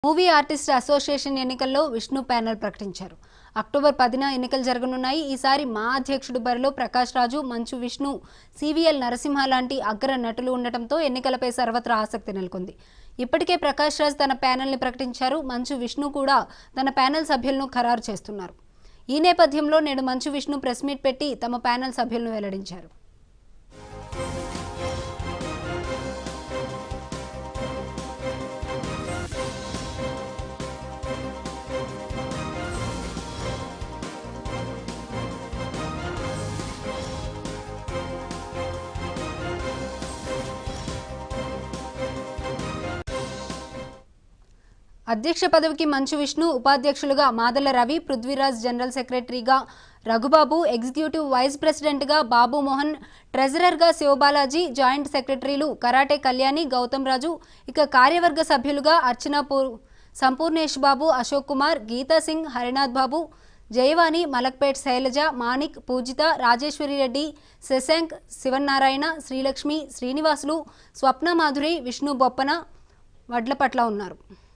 movie artist association ఎన్నికల్లో Vishnu panel ప్రకటించారు October పదిన ఎన్నికలు జరగనున్నాయి ఈసారి మా అధ్యక్షుడు బరిలో ప్రకాష్ రాజు మంచు విష్ణు సివిఎల్ నరసింహ లాంటి అగ్ర నటులు ఉండటంతో ఎన్నికలపై సర్వత్రా ఆసక్తి నెలకొంది ఇప్పటికే ప్రకాష్ రాజ్ తన ప్యానెల్ని ప్రకటించారు మంచు విష్ణు కూడా తన ప్యానెల్ సభ్యులను ఖరారు చేస్తున్నారు ఈ నేపథ్యంలో నేడు మంచు విష్ణు ప్రెస్ మీట్ పెట్టి తమ ప్యానెల్ సభ్యులను వెల్లడించారు అధ్యక్ష పదవికి మంచు విష్ణు ఉపాధ్యక్షులుగా మాదల రవి పృథ్వీరాజ్ జనరల్ సెక్రటరీగా రఘుబాబు ఎగ్జిక్యూటివ్ వైస్ ప్రెసిడెంట్గా బాబు మోహన్ ట్రెజరర్గా శివబాలాజీ జాయింట్ సెక్రటరీలు కరాటే కళ్యాణి గౌతమ్ రాజు ఇక కార్యవర్గ సభ్యులుగా అర్చనా పూ సంపూర్ణేష్ బాబు అశోక్ కుమార్ గీతా సింగ్ హరినాథ్ బాబు జయవాణి మలక్పేట్ శైలజ మాణిక్ పూజిత రాజేశ్వరి రెడ్డి శశాంక్ శివనారాయణ శ్రీలక్ష్మి శ్రీనివాసులు స్వప్న మాధురి విష్ణు బొప్పన వడ్లపట్ల ఉన్నారు